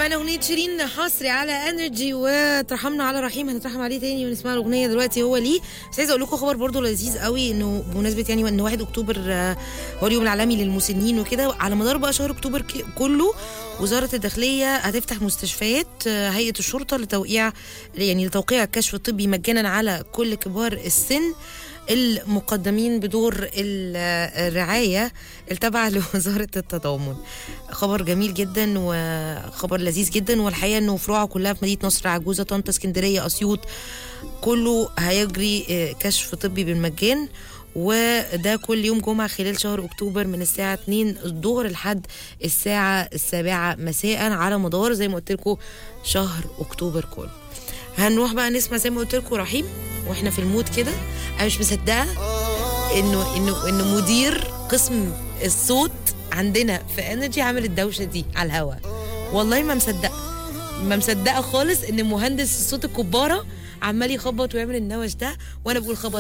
سمعنا اغنيه شيرين حصري على انرجي وترحمنا على رحيم هنترحم عليه تاني ونسمع الاغنيه دلوقتي هو ليه بس عايزه اقول لكم خبر برضو لذيذ قوي انه بمناسبه يعني ان 1 اكتوبر آه، هو اليوم العالمي للمسنين وكده على مدار بقى شهر اكتوبر ك- كله وزاره الداخليه هتفتح مستشفيات آه، هيئه الشرطه لتوقيع يعني لتوقيع الكشف الطبي مجانا على كل كبار السن المقدمين بدور ال- الرعاية التابعة لوزارة التضامن خبر جميل جدا وخبر لذيذ جدا والحقيقة انه فروعه كلها في مدينة نصر عجوزة طنطا اسكندرية اسيوط كله هيجري آه، كشف طبي بالمجان وده كل يوم جمعة خلال شهر أكتوبر من الساعة 2 الظهر لحد الساعة السابعة مساء على مدار زي ما قلت لكم شهر أكتوبر كله هنروح بقى نسمع زي ما قلت لكم رحيم واحنا في المود كده انا مش مصدقه انه انه انه مدير قسم الصوت عندنا في انرجي عامل الدوشه دي على الهوا والله ما مصدقه ما مصدقه خالص ان مهندس الصوت الكباره عمال يخبط ويعمل النوش ده وانا بقول خبر